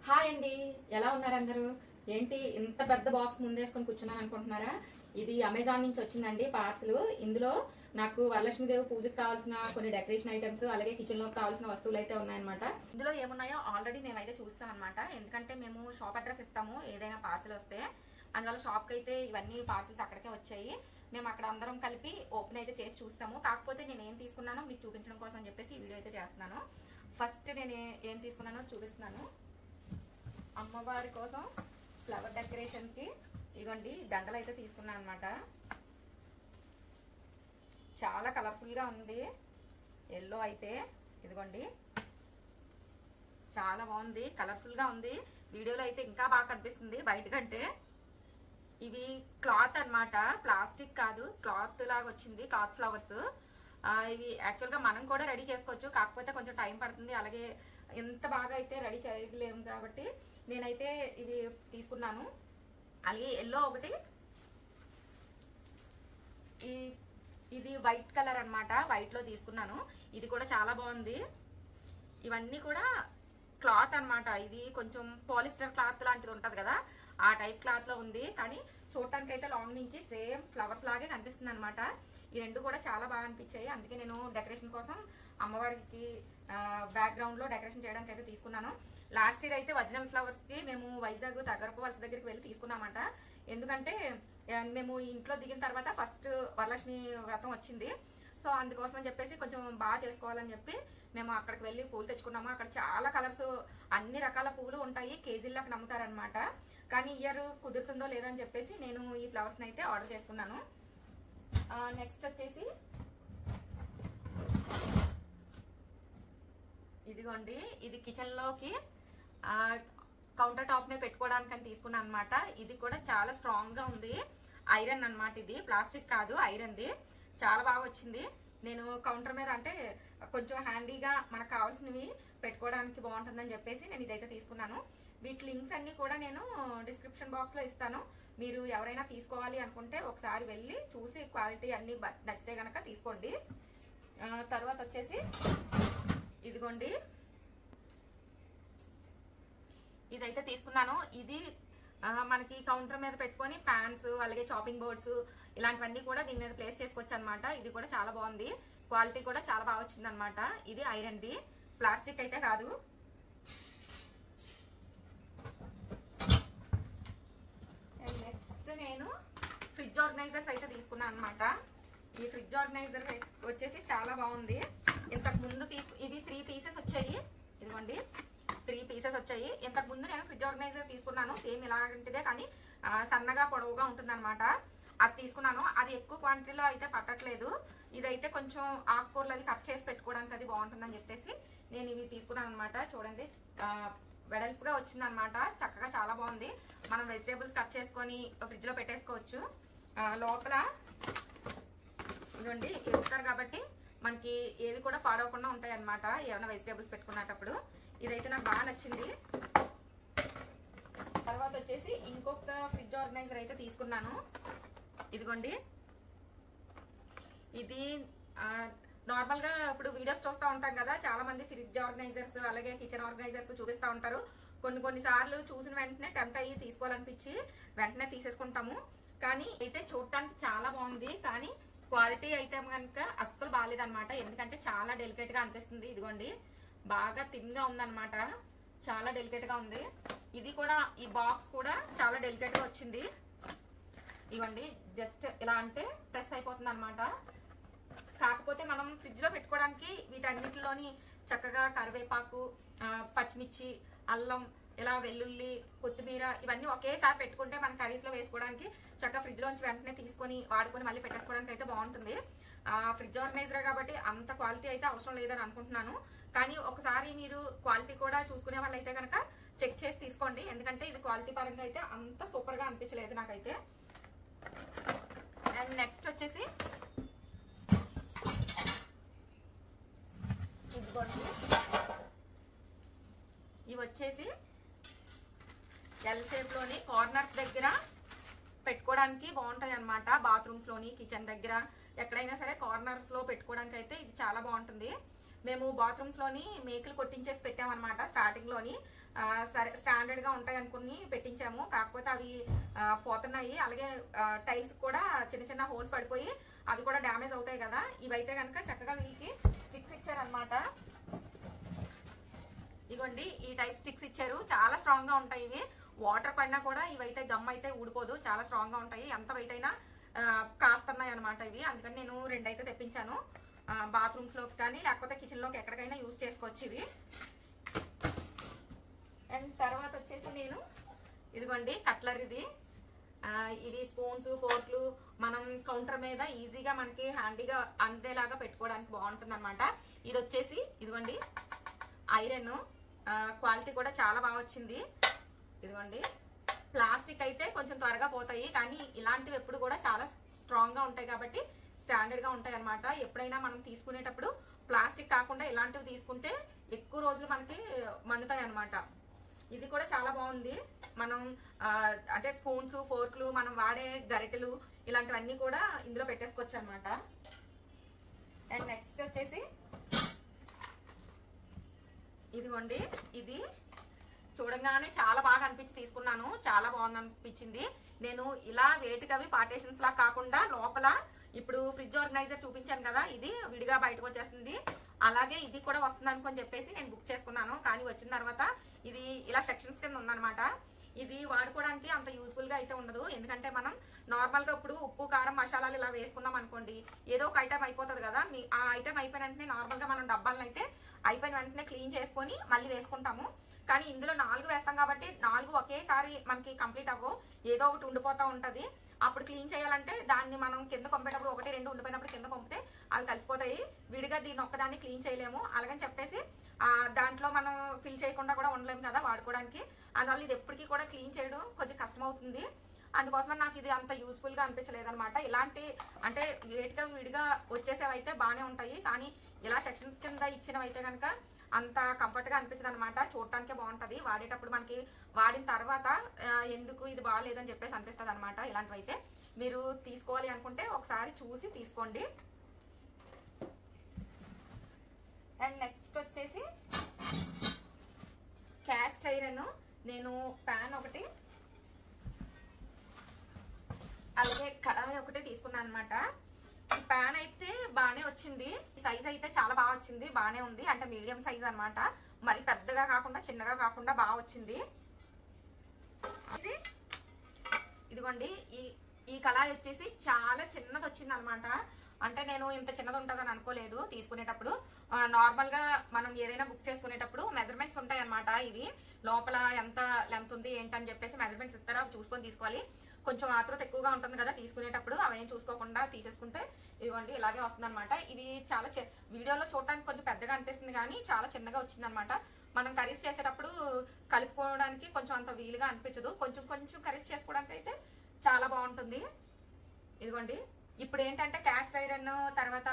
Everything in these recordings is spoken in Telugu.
హాయ్ అండి ఎలా ఉన్నారు అందరూ ఏంటి ఇంత పెద్ద బాక్స్ ముందేసుకొని కూర్చున్నాను అనుకుంటున్నారా ఇది అమెజాన్ నుంచి వచ్చిందండి పార్సల్ ఇందులో నాకు వరలక్ష్మీదేవి పూజకి కావాల్సిన కొన్ని డెకరేషన్ ఐటమ్స్ అలాగే కిచెన్ లో కావాల్సిన వస్తువులు అయితే ఉన్నాయన్నమాట ఇందులో ఏమున్నాయో ఆల్రెడీ మేమైతే చూస్తాం అనమాట ఎందుకంటే మేము షాప్ అడ్రస్ ఇస్తాము ఏదైనా పార్సల్ వస్తే అందువల్ల షాప్ కి అయితే ఇవన్నీ పార్సల్స్ అక్కడికే వచ్చాయి మేము అక్కడ అందరం కలిపి ఓపెన్ అయితే చేసి చూస్తాము కాకపోతే నేను ఏం తీసుకున్నానో మీకు చూపించడం కోసం అని చెప్పేసి ఈ వీడియో అయితే చేస్తున్నాను ఫస్ట్ నేను ఏ- ఏం తీసుకున్నానో చూపిస్తున్నాను అమ్మవారి కోసం ఫ్లవర్ డెకరేషన్ కి ఇదిగోండి దండలు అయితే తీసుకున్నాను అనమాట చాలా కలర్ఫుల్ గా ఉంది ఎల్లో అయితే ఇదిగోండి చాలా బాగుంది కలర్ఫుల్ గా ఉంది వీడియోలో అయితే ఇంకా బాగా కనిపిస్తుంది బయట కంటే ఇవి క్లాత్ అన్నమాట ప్లాస్టిక్ కాదు క్లాత్ లాగా వచ్చింది క్లాత్ ఫ్లవర్స్ ఇవి యాక్చువల్గా మనం కూడా రెడీ చేసుకోవచ్చు కాకపోతే కొంచెం టైం పడుతుంది అలాగే ఎంత బాగా అయితే రెడీ చేయలేము కాబట్టి నేనైతే ఇవి తీసుకున్నాను అలాగే ఎల్లో ఒకటి ఈ ఇది వైట్ కలర్ అన్నమాట వైట్ లో తీసుకున్నాను ఇది కూడా చాలా బాగుంది ఇవన్నీ కూడా క్లాత్ అన్నమాట ఇది కొంచెం పాలిస్టర్ క్లాత్ లాంటిది ఉంటది కదా ఆ టైప్ క్లాత్ లో ఉంది కానీ చూడటానికి అయితే లాంగ్ నుంచి సేమ్ ఫ్లవర్స్ లాగే కనిపిస్తుంది అనమాట ఈ రెండు కూడా చాలా బాగా అనిపించాయి అందుకే నేను డెకరేషన్ కోసం అమ్మవారికి బ్యాక్గ్రౌండ్ లో డెకరేషన్ చేయడానికి అయితే తీసుకున్నాను లాస్ట్ ఇయర్ అయితే వజ్రం ఫ్లవర్స్ కి మేము వైజాగ్ తగరపు వలస దగ్గరికి వెళ్ళి తీసుకున్నామంట ఎందుకంటే ఆ, మేము ఇంట్లో దిగిన తర్వాత ఫస్ట్ వరలక్ష్మి వ్రతం వచ్చింది సో అందుకోసం అని చెప్పేసి కొంచెం బాగా చేసుకోవాలని చెప్పి మేము అక్కడికి వెళ్ళి పూలు తెచ్చుకున్నాము అక్కడ చాలా కలర్స్ అన్ని రకాల పూలు ఉంటాయి కేజీలకు నమ్ముతారనమాట కానీ ఇయర్ కుదురుతుందో లేదో అని చెప్పేసి నేను ఈ ఫ్లవర్స్ అయితే ఆర్డర్ చేసుకున్నాను నెక్స్ట్ వచ్చేసి ఇదిగోండి ఇది కిచెన్ లోకి కౌంటర్ టాప్ మీద పెట్టుకోవడానికి అని తీసుకున్నాను అనమాట ఇది కూడా చాలా స్ట్రాంగ్ గా ఉంది ఐరన్ అన్నమాట ఇది ప్లాస్టిక్ కాదు ఐరన్ ది చాలా బాగా వచ్చింది నేను కౌంటర్ మీద అంటే కొంచెం హ్యాండీగా మనకు కావాల్సినవి పెట్టుకోవడానికి బాగుంటుందని చెప్పేసి నేను ఇదైతే తీసుకున్నాను వీటి లింక్స్ అన్ని కూడా నేను డిస్క్రిప్షన్ బాక్స్ లో ఇస్తాను మీరు ఎవరైనా తీసుకోవాలి అనుకుంటే ఒకసారి వెళ్ళి చూసి క్వాలిటీ అన్ని బ- నచ్చితే గనక తీసుకోండి ఆ, తర్వాత వచ్చేసి ఇదిగోండి ఇదైతే తీసుకున్నాను ఇది ఆ, మనకి కౌంటర్ మీద పెట్టుకొని ప్యాన్స్ అలాగే చాపింగ్ బోర్డ్స్ ఇలాంటివన్నీ కూడా దీని మీద ప్లేస్ చేసుకోవచ్చు అనమాట ఇది కూడా చాలా బాగుంది క్వాలిటీ కూడా చాలా బాగా వచ్చింది అనమాట ఇది ఐరన్ ది ప్లాస్టిక్ అయితే కాదు నెక్స్ట్ నేను ఫ్రిడ్జ్ ఆర్గనైజర్స్ అయితే తీసుకున్నాను అనమాట ఈ ఫ్రిడ్జ్ ఆర్గనైజర్ వచ్చేసి చాలా బాగుంది ఇంతకు ముందు తీసుకు ఇవి త్రీ పీసెస్ వచ్చాయి ఇదిగోండి త్రీ పీసెస్ వచ్చాయి ఇంతకు ముందు నేను ఫ్రిడ్జ్ ఆర్గనైజర్ తీసుకున్నాను సేమ్ ఇలాంటిదే కానీ ఆ, సన్నగా పొడవుగా ఉంటుంది అది తీసుకున్నాను అది ఎక్కువ క్వాంటిటీలో అయితే పట్టట్లేదు ఇదైతే కొంచెం ఆకుకూరలు అవి కట్ చేసి పెట్టుకోవడానికి అది బాగుంటుందని చెప్పేసి నేను ఇవి తీసుకున్నాను అనమాట చూడండి ఆ, వెడల్పుగా వచ్చింది అనమాట చక్కగా చాలా బాగుంది మనం వెజిటేబుల్స్ కట్ చేసుకొని ఫ్రిడ్జ్ లో పెట్టేసుకోవచ్చు ఆ, లోపల ఇదిగోండి ఇవి ఇస్తారు కాబట్టి మనకి ఏవి కూడా పాడవకుండా ఉంటాయి అనమాట ఏమైనా వెజిటేబుల్స్ పెట్టుకునేటప్పుడు ఇదైతే నాకు బాగా నచ్చింది తర్వాత వచ్చేసి ఇంకొక ఫ్రిడ్జ్ ఆర్గనైజర్ అయితే తీసుకున్నాను ఇదిగోండి ఇది ఆ, నార్మల్ గా ఇప్పుడు వీడియోస్ చూస్తూ ఉంటాం కదా చాలా మంది ఫ్రిడ్జ్ ఆర్గనైజర్స్ అలాగే కిచెన్ ఆర్గనైజర్స్ చూపిస్తూ ఉంటారు కొన్ని కొన్ని సార్లు చూసిన వెంటనే టెంప్ట్ అయ్యి తీసుకోవాలనిపించి వెంటనే తీసేసుకుంటాము కానీ అయితే చూడటానికి చాలా బాగుంది కానీ క్వాలిటీ అయితే కనుక అస్సలు బాగాలేదన్నమాట ఎందుకంటే చాలా డెలికేట్ గా అనిపిస్తుంది ఇదిగోండి బాగా థిన్ గా ఉందన్నమాట చాలా డెలికేట్ గా ఉంది ఇది కూడా ఈ బాక్స్ కూడా చాలా డెలికేట్ గా వచ్చింది ఇవ్వండి జస్ట్ ఇలా అంటే ప్రెస్ అయిపోతుంది అనమాట కాకపోతే మనం ఫ్రిడ్జ్ లో పెట్టుకోవడానికి వీటన్నిటిలోని చక్కగా కరివేపాకు ఆ, పచ్చిమిర్చి అల్లం ఇలా వెల్లుల్లి కొత్తిమీర ఇవన్నీ ఒకేసారి పెట్టుకుంటే మన కర్రీస్ లో వేసుకోవడానికి చక్కగా ఫ్రిడ్జ్ లోంచి వెంటనే తీసుకొని వాడుకొని మళ్ళీ పెట్టేసుకోవడానికి అయితే బాగుంటుంది ఆ ఫ్రిడ్జ్ ఆర్గనైజర్ కాబట్టి అంత క్వాలిటీ అయితే అవసరం లేదని అనుకుంటున్నాను కానీ ఒకసారి మీరు క్వాలిటీ కూడా చూసుకునే వాళ్ళు అయితే కనుక చెక్ చేసి తీసుకోండి ఎందుకంటే ఇది క్వాలిటీ పరంగా అయితే అంత సూపర్ గా అనిపించలేదు నాకైతే అండ్ నెక్స్ట్ వచ్చేసి ఇదిగోండి ఇవి వచ్చేసి ఎల్ షేప్ లోని కార్నర్స్ దగ్గర పెట్టుకోవడానికి బాగుంటాయి అనమాట బాత్రూమ్స్ లోని కిచెన్ దగ్గర ఎక్కడైనా సరే కార్నర్స్ లో పెట్టుకోవడానికి అయితే ఇది చాలా బాగుంటుంది మేము బాత్రూమ్స్ లోని మేకులు కొట్టించేసి పెట్టామన్నమాట స్టార్టింగ్ లోని ఆ, సరే స్టాండర్డ్ గా ఉంటాయి అనుకుని పెట్టించాము కాకపోతే అవి ఆ, పోతున్నాయి అలాగే టైల్స్ కూడా చిన్న చిన్న హోల్స్ పడిపోయి అవి కూడా డ్యామేజ్ అవుతాయి కదా ఇవైతే కనుక చక్కగా వీళ్ళకి స్టిక్స్ ఇచ్చారనమాట ఇగోండి ఈ టైప్ స్టిక్స్ ఇచ్చారు చాలా స్ట్రాంగ్ గా ఉంటాయి ఇవి వాటర్ పడినా కూడా ఇవైతే గమ్ అయితే ఊడిపోదు చాలా స్ట్రాంగ్ గా ఉంటాయి ఎంత వెయిట్ అయినా ఆ, కాస్తున్నాయి అనమాట ఇవి అందుకని నేను రెండు అయితే తెప్పించాను బాత్రూమ్స్ లోకి కానీ లేకపోతే కిచెన్ లోకి ఎక్కడికైనా యూజ్ చేసుకోవచ్చు ఇవి అండ్ తర్వాత వచ్చేసి నేను ఇదిగోండి కట్లర్ ఇది ఆ, ఇవి స్పూన్స్ ఫోర్క్లు మనం కౌంటర్ మీద ఈజీగా మనకి హ్యాండీగా అందేలాగా పెట్టుకోవడానికి బాగుంటుంది అనమాట ఇది వచ్చేసి ఇదిగోండి ఐరన్ క్వాలిటీ కూడా చాలా బాగా వచ్చింది ఇదిగోండి ప్లాస్టిక్ అయితే కొంచెం త్వరగా పోతాయి కానీ ఇలాంటివి ఎప్పుడు కూడా చాలా స్ట్రాంగ్ గా ఉంటాయి కాబట్టి స్టాండర్డ్ గా ఉంటాయి అనమాట ఎప్పుడైనా మనం తీసుకునేటప్పుడు ప్లాస్టిక్ కాకుండా ఇలాంటివి తీసుకుంటే ఎక్కువ రోజులు మనకి మన్నుతాయి అనమాట ఇది కూడా చాలా బాగుంది మనం ఆ, అంటే స్పూన్స్ ఫోర్క్లు మనం వాడే గరిటెలు ఇలాంటివన్నీ కూడా ఇందులో పెట్టేసుకోవచ్చు అనమాట అండ్ నెక్స్ట్ వచ్చేసి ఇదిగోండి ఇది చూడంగానే చాలా బాగా అనిపించి తీసుకున్నాను చాలా బాగుంది అనిపించింది నేను ఇలా వేటికవి పార్టేషన్స్ లా కాకుండా లోపల ఇప్పుడు ఫ్రిడ్జ్ ఆర్గనైజర్ చూపించాను కదా ఇది విడిగా బయటకు వచ్చేస్తుంది అలాగే ఇది కూడా వస్తుంది అనుకొని చెప్పేసి నేను బుక్ చేసుకున్నాను కానీ వచ్చిన తర్వాత ఇది ఇలా సెక్షన్స్ కింద ఉందన్నమాట ఇది వాడుకోవడానికి అంత యూస్ఫుల్ గా అయితే ఉండదు ఎందుకంటే మనం నార్మల్ గా ఇప్పుడు ఉప్పు కారం మసాలాలు ఇలా వేసుకున్నాం అనుకోండి ఏదో ఒక ఐటమ్ అయిపోతుంది కదా మీ ఆ ఐటమ్ అయిపోయిన వెంటనే నార్మల్ గా మనం డబ్బాలను అయితే అయిపోయిన వెంటనే క్లీన్ చేసుకొని మళ్ళీ వేసుకుంటాము కానీ ఇందులో నాలుగు వేస్తాం కాబట్టి నాలుగు ఒకేసారి మనకి కంప్లీట్ అవ్వవు ఏదో ఒకటి ఉండిపోతా ఉంటది అప్పుడు క్లీన్ చేయాలంటే దాన్ని మనం కింద పంపేటప్పుడు ఒకటి రెండు ఉండిపోయినప్పుడు కింద పంపితే అవి కలిసిపోతాయి విడిగా దీన్ని ఒక్కదాన్ని క్లీన్ చేయలేము అలాగని చెప్పేసి ఆ, దాంట్లో మనం ఫిల్ చేయకుండా కూడా ఉండలేము కదా వాడుకోవడానికి అందువల్ల ఇది ఎప్పటికీ కూడా క్లీన్ చేయడం కొంచెం కష్టం అవుతుంది అందుకోసం నాకు ఇది అంత యూస్ఫుల్ గా అనిపించలేదు అనమాట ఇలాంటి అంటే వేటిగా విడిగా వచ్చేసేవి అయితే బాగానే ఉంటాయి కానీ ఇలా సెక్షన్స్ కింద ఇచ్చినవి అయితే కనుక అంత కంఫర్ట్ గా అనిపించదు అనమాట చూడటానికే బాగుంటది వాడేటప్పుడు మనకి వాడిన తర్వాత ఆ, ఎందుకు ఇది బాగాలేదని చెప్పేసి అనిపిస్తుంది అనమాట ఇలాంటివి అయితే మీరు తీసుకోవాలి అనుకుంటే ఒకసారి చూసి తీసుకోండి అండ్ నెక్స్ట్ వచ్చేసి క్యాస్ట్ ఐరన్ నేను ప్యాన్ ఒకటి అలాగే కడాయి ఒకటి తీసుకున్నాను అనమాట ఈ ప్యాన్ అయితే బాగానే వచ్చింది సైజ్ అయితే చాలా బాగా వచ్చింది బాగానే ఉంది అంటే మీడియం సైజ్ అన్నమాట మరి పెద్దగా కాకుండా చిన్నగా కాకుండా బాగా వచ్చింది ఇది ఇదిగోండి ఈ ఈ కళాయి వచ్చేసి చాలా చిన్నది వచ్చింది అనమాట అంటే నేను ఇంత చిన్నది ఉంటుందని అనుకోలేదు తీసుకునేటప్పుడు ఆ, నార్మల్ గా మనం ఏదైనా బుక్ చేసుకునేటప్పుడు మెజర్మెంట్స్ ఉంటాయి అనమాట ఇవి లోపల ఎంత లెంత్ ఉంది ఏంటని చెప్పేసి మెజర్మెంట్స్ ఇస్తారా అవి చూసుకొని తీసుకోవాలి కొంచెం ఆతృత ఎక్కువగా ఉంటుంది కదా తీసుకునేటప్పుడు అవేం చూసుకోకుండా తీసేసుకుంటే ఇదిగోండి ఇలాగే వస్తుంది అనమాట ఇవి చాలా చి- వీడియోలో చూడటానికి కొంచెం పెద్దగా అనిపిస్తుంది కానీ చాలా చిన్నగా వచ్చింది అనమాట మనం కర్రీస్ చేసేటప్పుడు కలుపుకోవడానికి కొంచెం అంత వీలుగా అనిపించదు కొంచెం కొంచెం కర్రీస్ చేసుకోవడానికి అయితే చాలా బాగుంటుంది ఇదిగోండి ఇప్పుడు ఏంటంటే క్యాస్ట్ ఐరన్ తర్వాత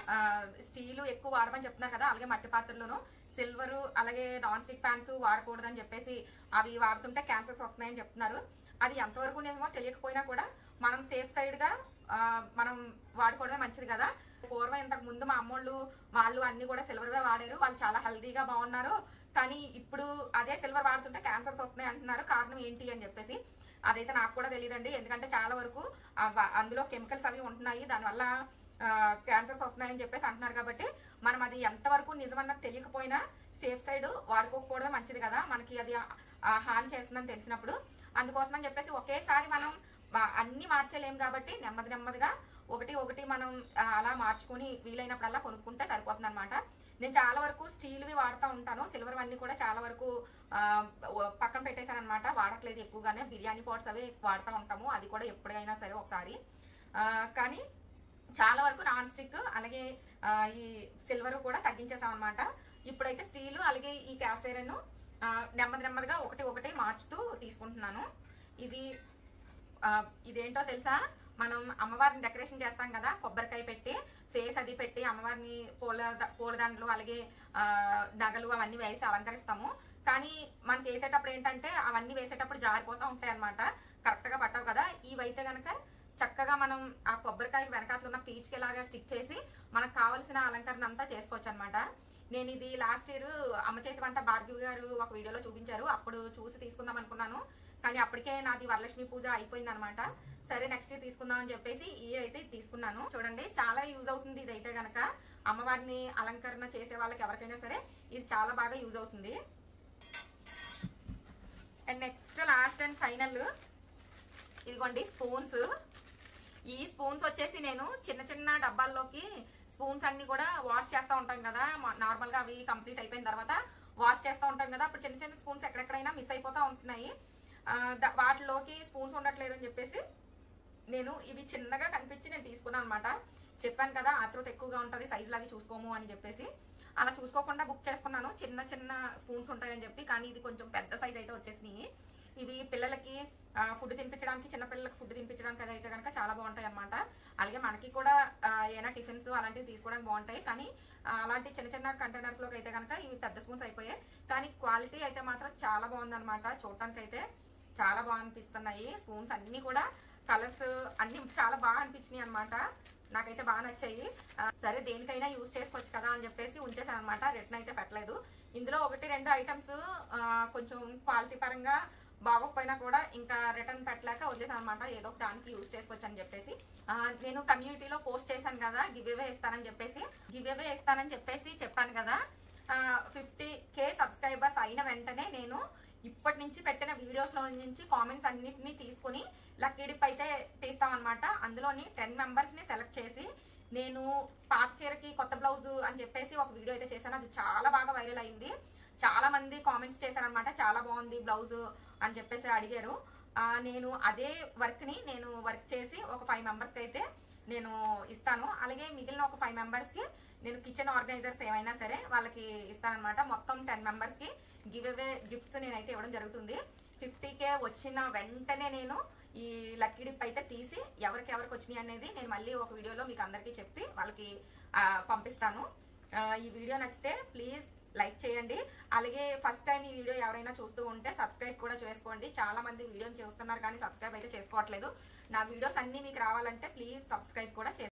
స్టీల్ ఎక్కువ వాడమని చెప్తున్నారు కదా అలాగే మట్టి పాత్రలోను సిల్వర్ అలాగే నాన్ స్టిక్ ప్యాన్స్ వాడకూడదని చెప్పేసి అవి వాడుతుంటే క్యాన్సర్స్ వస్తున్నాయని చెప్తున్నారు అది ఎంతవరకు నిజమో తెలియకపోయినా కూడా మనం సేఫ్ సైడ్ గా ఆ, మనం వాడుకోవడమే మంచిది కదా పూర్వం ఇంతకు ముందు మా అమ్మోళ్ళు వాళ్ళు అన్ని కూడా సిల్వర్వే వాడారు వాళ్ళు చాలా హెల్దీగా బాగున్నారు కానీ ఇప్పుడు అదే సిల్వర్ వాడుతుంటే క్యాన్సర్స్ వస్తున్నాయి అంటున్నారు కారణం ఏంటి అని చెప్పేసి అదైతే నాకు కూడా తెలియదండి ఎందుకంటే చాలా వరకు ఆ వ- అందులో కెమికల్స్ అవి ఉంటున్నాయి దానివల్ల క్యాన్సర్స్ వస్తున్నాయని చెప్పేసి అంటున్నారు కాబట్టి మనం అది ఎంతవరకు నిజమన్నది తెలియకపోయినా సేఫ్ సైడ్ వాడుకోకపోవడమే మంచిది కదా మనకి అది ఆ- ఆ హాని చేస్తుందని తెలిసినప్పుడు అందుకోసమని చెప్పేసి ఒకేసారి మనం వా- అన్ని మార్చలేం కాబట్టి నెమ్మది నెమ్మదిగా ఒకటి ఒకటి మనం ఆ, అలా మార్చుకొని వీలైనప్పుడల్లా కొనుక్కుంటే సరిపోతుంది అనమాట నేను చాలా వరకు స్టీల్వి వాడుతూ ఉంటాను సిల్వర్ అన్ని కూడా చాలా వరకు ఆ, వ- పక్కన పెట్టేశాను అనమాట వాడట్లేదు ఎక్కువగానే బిర్యానీ పాట్స్ అవి వాడుతూ ఉంటాము అది కూడా ఎప్పుడైనా సరే ఒకసారి ఆ, కానీ చాలా వరకు నాన్ స్టిక్ అలాగే ఆ, ఈ సిల్వర్ కూడా తగ్గించేసాం అనమాట ఇప్పుడైతే స్టీల్ అలాగే ఈ క్యాస్ట్ ఐరన్ నెమ్మది నెమ్మదిగా ఒకటి ఒకటి మార్చుతూ తీసుకుంటున్నాను ఇది ఆ, ఇదేంటో తెలుసా మనం అమ్మవారిని డెకరేషన్ చేస్తాం కదా కొబ్బరికాయ పెట్టి ఫేస్ అది పెట్టి అమ్మవారిని పూల పూలదండలు అలాగే ఆ, నగలు అవన్నీ వేసి అలంకరిస్తాము కానీ మనకి వేసేటప్పుడు ఏంటంటే అవన్నీ వేసేటప్పుడు జారిపోతూ ఉంటాయి అనమాట కరెక్ట్ గా పట్టవు కదా ఇవైతే గనక చక్కగా మనం ఆ కొబ్బరికాయ వెనకాతలు ఉన్న పీచ్కి లాగా స్టిక్ చేసి మనకు కావలసిన అలంకరణ అంతా చేసుకోవచ్చు అనమాట నేను ఇది లాస్ట్ ఇయర్ అమ్మ చేతి వంట భార్గవి గారు ఒక వీడియోలో చూపించారు అప్పుడు చూసి తీసుకుందాం అనుకున్నాను కానీ అప్పటికే నాది వరలక్ష్మి పూజ అయిపోయింది అనమాట సరే నెక్స్ట్ ఇయర్ తీసుకుందాం అని చెప్పేసి ఈ ఇయర్ అయితే ఇది తీసుకున్నాను చూడండి చాలా యూజ్ అవుతుంది ఇది అయితే గనక అమ్మవారిని అలంకరణ చేసే వాళ్ళకి ఎవరికైనా సరే ఇది చాలా బాగా యూజ్ అవుతుంది and next last and final ఇదిగోండి స్పూన్స్ ఈ స్పూన్స్ వచ్చేసి నేను చిన్న చిన్న డబ్బాల్లోకి స్పూన్స్ అన్ని కూడా వాష్ చేస్తూ ఉంటాం కదా నార్మల్ గా అవి కంప్లీట్ అయిపోయిన తర్వాత వాష్ చేస్తూ ఉంటాం కదా అప్పుడు చిన్న చిన్న స్పూన్స్ ఎక్కడెక్కడైనా మిస్ అయిపోతూ ఉంటున్నాయి ఆ, ద- వాటిలోకి స్పూన్స్ ఉండట్లేదు అని చెప్పేసి నేను ఇవి చిన్నగా కనిపించి నేను తీసుకున్నాను అనమాట చెప్పాను కదా ఆతృత ఎక్కువగా ఉంటుంది సైజులు అవి చూసుకోము అని చెప్పేసి అలా చూసుకోకుండా బుక్ చేసుకున్నాను చిన్న చిన్న స్పూన్స్ ఉంటాయని చెప్పి కానీ ఇది కొంచెం పెద్ద సైజ్ అయితే వచ్చేసినాయి ఇవి పిల్లలకి ఫుడ్ తినిపించడానికి చిన్న పిల్లలకి ఫుడ్ తినిపించడానికి అది అయితే కనుక చాలా బాగుంటాయి అనమాట అలాగే మనకి కూడా ఆ, ఏమైనా టిఫిన్స్ అలాంటివి తీసుకోవడానికి బాగుంటాయి కానీ ఆ, అలాంటి చిన్న చిన్న కంటైనర్స్ లోకి అయితే కనుక ఇవి పెద్ద స్పూన్స్ అయిపోయాయి కానీ క్వాలిటీ అయితే మాత్రం చాలా బాగుందన్నమాట చూడటానికి అయితే చాలా బాగా అనిపిస్తున్నాయి స్పూన్స్ అన్ని కూడా కలర్స్ అన్ని చాలా బాగా అనిపించినాయి అనమాట నాకైతే బాగా నచ్చాయి ఆ, సరే దేనికైనా యూజ్ చేసుకోవచ్చు కదా అని చెప్పేసి ఉంచేసాను అనమాట రిటర్న్ అయితే పెట్టలేదు ఇందులో ఒకటి రెండు ఐటమ్స్ కొంచెం క్వాలిటీ పరంగా బాగోకపోయినా కూడా ఇంకా రిటర్న్ పెట్టలేక వదిలేసాను అనమాట ఏదో ఒక దానికి యూజ్ చేసుకోవచ్చు అని చెప్పేసి ఆ, నేను కమ్యూనిటీలో పోస్ట్ చేశాను కదా గివ్ అవే ఇస్తానని చెప్పేసి గివ్ అవే ఇస్తానని చెప్పేసి చెప్పాను కదా ఫిఫ్టీ కే సబ్స్క్రైబర్స్ అయిన వెంటనే నేను ఇప్పటి నుంచి పెట్టిన వీడియోస్ లో నుంచి కామెంట్స్ అన్నిటిని తీసుకుని లక్కీ డిప్ అయితే తీస్తామన్నమాట అందులోని టెన్ మెంబర్స్ ని సెలెక్ట్ చేసి నేను పాత చీరకి కొత్త బ్లౌజ్ అని చెప్పేసి ఒక వీడియో అయితే చేశాను అది చాలా బాగా వైరల్ అయింది చాలా మంది కామెంట్స్ చేశారనమాట చాలా బాగుంది బ్లౌజ్ అని చెప్పేసి అడిగారు ఆ, నేను అదే వర్క్ ని నేను వర్క్ చేసి ఒక ఫైవ్ మెంబర్స్ అయితే నేను ఇస్తాను అలాగే మిగిలిన ఒక ఫైవ్ మెంబర్స్ కి నేను కిచెన్ ఆర్గనైజర్స్ ఏమైనా సరే వాళ్ళకి ఇస్తానన్నమాట మొత్తం టెన్ మెంబర్స్ కి గివ్ అవే గిఫ్ట్స్ నేనైతే ఇవ్వడం జరుగుతుంది ఫిఫ్టీ కే వచ్చిన వెంటనే నేను ఈ లక్కీ డిప్ అయితే తీసి ఎవరికి ఎవరికి వచ్చినాయి అనేది నేను మళ్ళీ ఒక వీడియోలో మీకు అందరికీ చెప్పి వాళ్ళకి ఆ, పంపిస్తాను ఆ, ఈ వీడియో నచ్చితే ప్లీజ్ లైక్ చేయండి అలాగే ఫస్ట్ టైం ఈ వీడియో ఎవరైనా చూస్తూ ఉంటే సబ్స్క్రైబ్ కూడా చేసుకోండి చాలా మంది వీడియోని చూస్తున్నారు కానీ సబ్స్క్రైబ్ అయితే చేసుకోవట్లేదు నా వీడియోస్ అన్ని మీకు రావాలంటే ప్లీజ్ సబ్స్క్రైబ్ కూడా చేసుకోండి